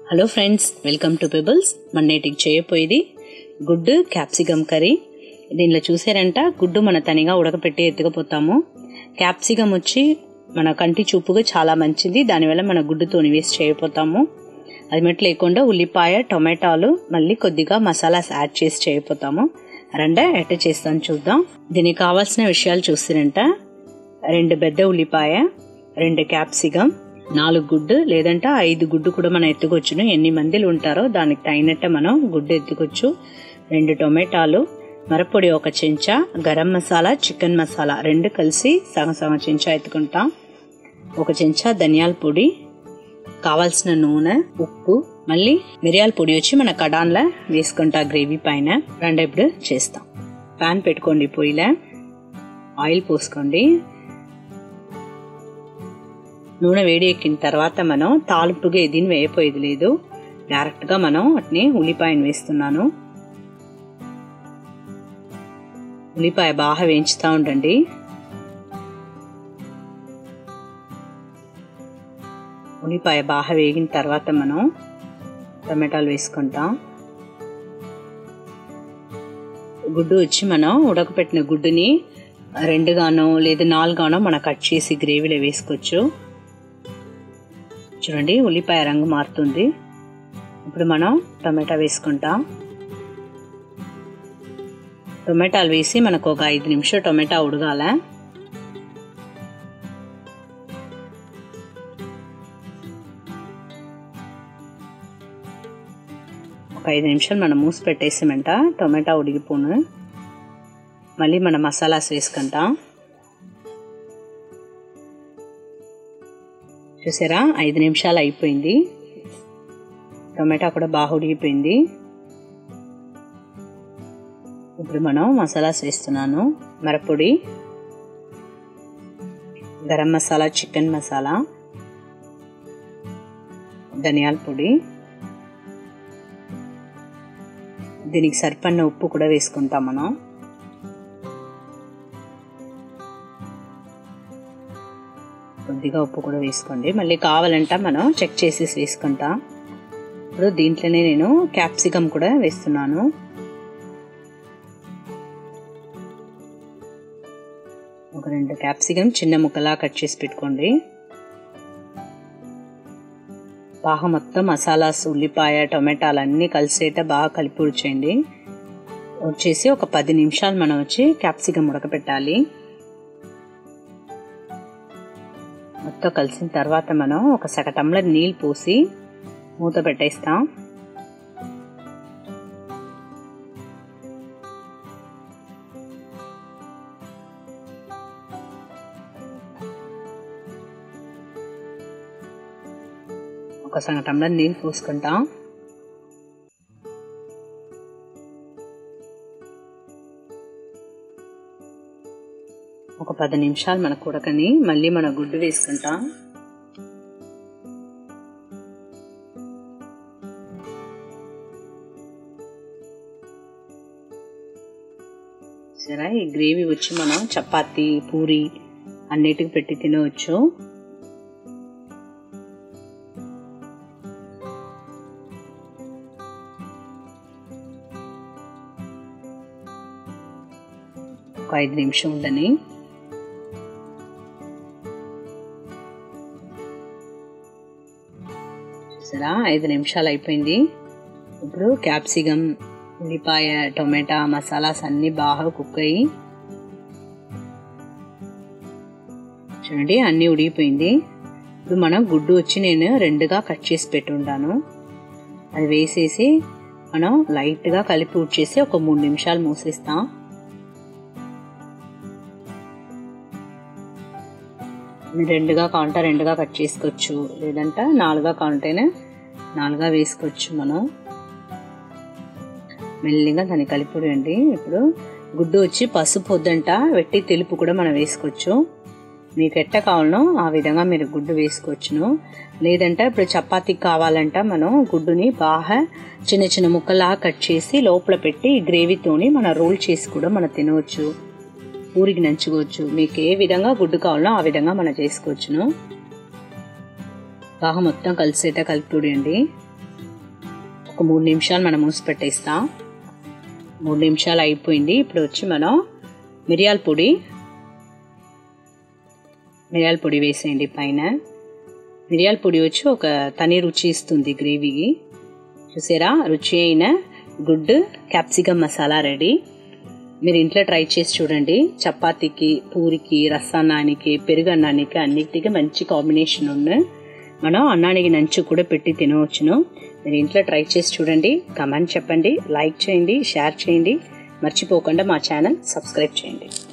hello friends welcome to Pebbles మన నేటికి చేయబోయేది గుడ్డు క్యాప్సికమ్ కర్రీ దీనిలో చూసారంట గుడ్డు మన తనిగా ఉడకపెట్టి ఎత్తుకుపోతాము క్యాప్సికమ్ వచ్చి మన కంటి చూపుగా చాలా మంచిది దానివల్ల మన గుడ్డుతోని వేసి చేయపోతాము అది మట్టి లేకుండా ఉల్లిపాయ టొమాటోలు మళ్ళీ కొద్దిగా మసాలాస్ యాడ్ చేసి చేయపోతాము రండ ఎట్ట చేస్తాను చూద్దాం దీనికి కావాల్సిన విషయాలు చూస్తారంట రెండు పెద్ద ఉల్లిపాయ రెండు క్యాప్సికమ్ నాలుగు గుడ్డు లేదంటే ఐదు గుడ్డు కూడా మనం ఎత్తుకొచ్చును ఎన్ని మందిలు ఉంటారో దానికి తగినట్టు మనం గుడ్డు ఎత్తుకొచ్చు రెండు టొమాటాలు మరపొడి ఒక చెంచా గరం మసాలా చికెన్ మసాలా రెండు కలిసి సగం సగం చెంచా ఎత్తుకుంటాం ఒక చెంచా ధనియాల పొడి కావాల్సిన నూనె ఉప్పు మళ్ళీ మిరియాల పొడి వచ్చి మన కడాన్లో వేసుకుంటా గ్రేవీ పైన రెండు ఇప్పుడు చేస్తాం ప్యాన్ పెట్టుకోండి పొయ్యిలో ఆయిల్ పోసుకోండి నూనె వేడి ఎక్కిన తర్వాత మనం తాలింపుగా దీన్ని వేయపోయేది లేదు డైరెక్ట్గా మనం వాటిని ఉల్లిపాయను వేస్తున్నాను ఉల్లిపాయ బాగా వేయించుతూ ఉండండి ఉల్లిపాయ బాగా వేగిన తర్వాత మనం టమాటాలు వేసుకుంటాం గుడ్డు వచ్చి మనం ఉడకపెట్టిన గుడ్డుని రెండుగానో లేదా నాలుగానో మనం కట్ చేసి గ్రేవీలో వేసుకోవచ్చు చూడండి ఉల్లిపాయ రంగు మారుతుంది ఇప్పుడు మనం టమాటా వేసుకుంటాం టొమాటాలు వేసి మనకు ఒక ఐదు నిమిషం టొమాటా ఉడగాల ఒక ఐదు నిమిషాలు మనం మూసి పెట్టేసామంట టొమాటా ఉడిగిపోను మళ్ళీ మనం మసాలాస్ వేసుకుంటాం చూసారా ఐదు నిమిషాలు అయిపోయింది టొమాటో కూడా బాగా ఉడిగిపోయింది ఇప్పుడు మనం మసాలాస్ వేస్తున్నాను మరపొడి గరం మసాలా చికెన్ మసాలా ధనియాల పొడి దీనికి సరిపడిన ఉప్పు కూడా వేసుకుంటాం మనం కొద్దిగా ఉప్పు కూడా వేసుకోండి మళ్ళీ కావాలంటే మనం చెక్ చేసి వేసుకుంటాం ఇప్పుడు దీంట్లోనే నేను క్యాప్సికమ్ కూడా వేస్తున్నాను ఒక రెండు క్యాప్సికమ్ చిన్న ముక్కలా కట్ చేసి పెట్టుకోండి బాగా మొత్తం మసాలాస్ ఉల్లిపాయ టొమాటాలు అన్నీ కలిసేట బాగా కలిపి ఉడిచేయండి వచ్చేసి ఒక పది నిమిషాలు మనం వచ్చి క్యాప్సికమ్ ఉడకపెట్టాలి మొత్తం కలిసిన తర్వాత మనం ఒక సగ టంబ్లర్ నీళ్ళు పోసి మూత పెట్టేస్తాం ఒక సగ టంబ్లర్ నీళ్ళు పోసుకుంటాం ఒక పది నిమిషాలు మన కూడకని మళ్ళీ మన గుడ్డు వేసుకుంటాం సరే ఈ గ్రేవీ వచ్చి మనం చపాతి పూరి అన్నిటికి పెట్టి తినవచ్చు ఒక ఐదు నిమిషం ఉండని సరే ఐదు నిమిషాలు అయిపోయింది ఇప్పుడు క్యాప్సికమ్ ఉల్లిపాయ టొమాటా మసాలాస్ అన్నీ బాగా కుక్ అయ్యి చూడండి అన్నీ ఉడిగిపోయింది ఇప్పుడు మనం గుడ్డు వచ్చి నేను రెండుగా కట్ చేసి పెట్టుంటాను అది వేసేసి మనం లైట్గా కలిపి ఉడ్చేసి ఒక మూడు నిమిషాలు మూసేస్తాం రెండుగా కావాలంటే రెండుగా కట్ చేసుకోవచ్చు లేదంటే నాలుగా కావాలంటేనే నాలుగా వేసుకోవచ్చు మనం మెల్లిగా దాన్ని కలిపిడండి ఇప్పుడు గుడ్డు వచ్చి పసుపు వద్దంట వెట్టి తెలుపు కూడా మనం వేసుకోవచ్చు మీకు ఎట్ట కావాలనో ఆ విధంగా మీరు గుడ్డు వేసుకోవచ్చును లేదంటే ఇప్పుడు చపాతీకి కావాలంట మనం గుడ్డుని బాగా చిన్న చిన్న ముక్కలా కట్ చేసి లోపల పెట్టి గ్రేవీతోని మనం రోల్ చేసి కూడా మనం తినవచ్చు ఊరికి నంచుకోవచ్చు మీకు ఏ విధంగా గుడ్డు కావాలో ఆ విధంగా మనం చేసుకోవచ్చును బాగా మొత్తం కలిసేట కలిపి అండి ఒక మూడు నిమిషాలు మనం మూసి పెట్టేస్తాం మూడు నిమిషాలు అయిపోయింది ఇప్పుడు వచ్చి మనం మిరియాల పొడి మిరియాల పొడి వేసేయండి పైన మిరియాల పొడి వచ్చి ఒక తని రుచి ఇస్తుంది గ్రేవీకి చూసారా రుచి అయిన గుడ్ క్యాప్సికమ్ మసాలా రెడీ మీరు ఇంట్లో ట్రై చేసి చూడండి చపాతీకి పూరికి రసాన్నానికి పెరుగన్నానికి అన్నిటికీ మంచి కాంబినేషన్ ఉంది మనం అన్నానికి నంచు కూడా పెట్టి తినవచ్చును మీరు ఇంట్లో ట్రై చేసి చూడండి కమెంట్ చెప్పండి లైక్ చేయండి షేర్ చేయండి మర్చిపోకుండా మా ఛానల్ సబ్స్క్రైబ్ చేయండి